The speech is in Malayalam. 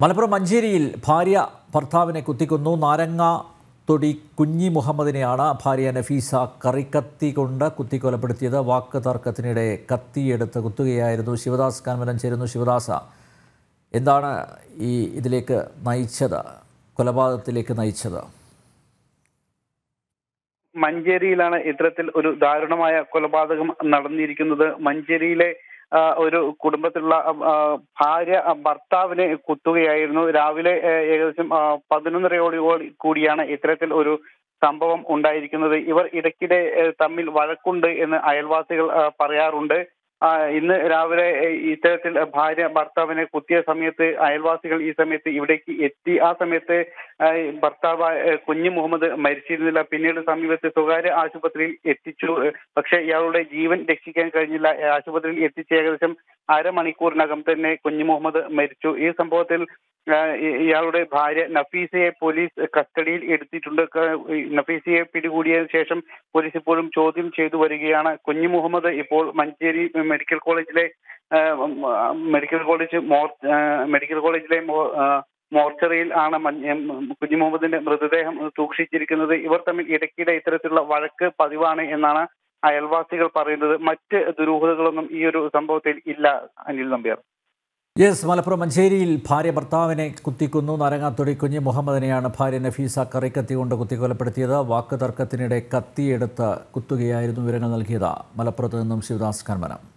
മലപ്പുറം മഞ്ചേരിയിൽ ഭാര്യ ഭർത്താവിനെ കുത്തിക്കൊന്നു നാരങ്ങ തൊടി കുഞ്ഞി മുഹമ്മദിനെയാണ് ഭാര്യ നഫീസ കറിക്കത്തി കൊണ്ട് കുത്തിക്കൊലപ്പെടുത്തിയത് വാക്ക് തർക്കത്തിനിടെ കത്തിയെടുത്ത് കുത്തുകയായിരുന്നു ശിവദാസ് കാൻമലം ചേരുന്നു ശിവദാസ എന്താണ് ഈ ഇതിലേക്ക് നയിച്ചത് കൊലപാതകത്തിലേക്ക് നയിച്ചത് മഞ്ചേരിയിലാണ് ഇത്തരത്തിൽ ഒരു ദാരുണമായ കൊലപാതകം നടന്നിരിക്കുന്നത് മഞ്ചേരിയിലെ ആ, ഒരു കുടുംബത്തിലുള്ള ആ, ഭാര്യ ആ, ഭർത്താവിനെ കുത്തുകയായിരുന്നു രാവിലെ ആ, ഏകദേശം ആ, പതിനൊന്നരയോട് കൂടിയാണ് ഇത്തരത്തിൽ ഒരു സംഭവം ഉണ്ടായിരിക്കുന്നത് ഇവർ ഇടയ്ക്കിടെ ആ, തമ്മിൽ വഴക്കുണ്ട് എന്ന് അയൽവാസികൾ ആ, പറയാറുണ്ട് ആ, ഇന്ന് രാവിലെ ഏ, ഇത്തരത്തിൽ ഭാര്യ ഭർത്താവിനെ കുത്തിയ സമയത്ത് അയൽവാസികൾ ഈ സമയത്ത് ഇവിടേക്ക് എത്തി ആ സമയത്ത് ആ, ഈ ഭർത്താവ് ഏ, കുഞ്ഞു മുഹമ്മദ് മരിച്ചിരുന്നില്ല പിന്നീട് സമീപത്ത് സ്വകാര്യ ആശുപത്രിയിൽ എത്തിച്ചു ഏ, പക്ഷേ ഇയാളുടെ ജീവൻ രക്ഷിക്കാൻ കഴിഞ്ഞില്ല ഏ, ആശുപത്രിയിൽ എത്തിച്ച് ഏകദേശം അരമണിക്കൂറിനകം തന്നെ കുഞ്ഞു മുഹമ്മദ് മരിച്ചു ഈ സംഭവത്തിൽ ആ, ഇ- ഇയാളുടെ ഭാര്യ നഫീസയെ പോലീസ് കസ്റ്റഡിയിൽ എടുത്തിട്ടുണ്ട് ക- ഈ നഫീസയെ പിടികൂടിയതിനു ശേഷം പോലീസ് ഇപ്പോഴും ചോദ്യം ചെയ്തു വരികയാണ് കുഞ്ഞു മുഹമ്മദ് ഇപ്പോൾ മഞ്ചേരി മെഡിക്കൽ കോളേജിലെ ആ, ഉം, ആ, മെഡിക്കൽ കോളേജ് മോർ ആ, മെഡിക്കൽ കോളേജിലെ മോ- ആ, മോർച്ചറിയിൽ ആണ് മഞ്ഞ- ഉം, കുഞ്ഞു മുഹമ്മദിന്റെ മൃതദേഹം സൂക്ഷിച്ചിരിക്കുന്നത് ഇവർ തമ്മിൽ ഇടയ്ക്കിടെ ഇത്തരത്തിലുള്ള വഴക്ക് പതിവാണ് എന്നാണ് അയൽവാസികൾ പറയുന്നത് മറ്റ് ദുരൂഹതകളൊന്നും ഈ ഒരു സംഭവത്തിൽ ഇല്ല അനിൽ നമ്പ്യാർ യെസ് മലപ്പുറം മഞ്ചേരിയിൽ ഭാര്യ ഭർത്താവിനെ കുത്തിക്കൊന്നു നാരങ്ങാത്തൊടി കുഞ്ഞി മുഹമ്മദിനെയാണ് ഭാര്യ നഫീസ കറിക്കത്തി കൊണ്ട് കുത്തിക്കൊലപ്പെടുത്തിയത് വാക്ക് തർക്കത്തിനിടെ കത്തിയെടുത്ത് കുത്തുകയായിരുന്നു വിവരങ്ങൾ നൽകിയത് മലപ്പുറത്ത് നിന്നും ശിവദാസ് കർമ്മനം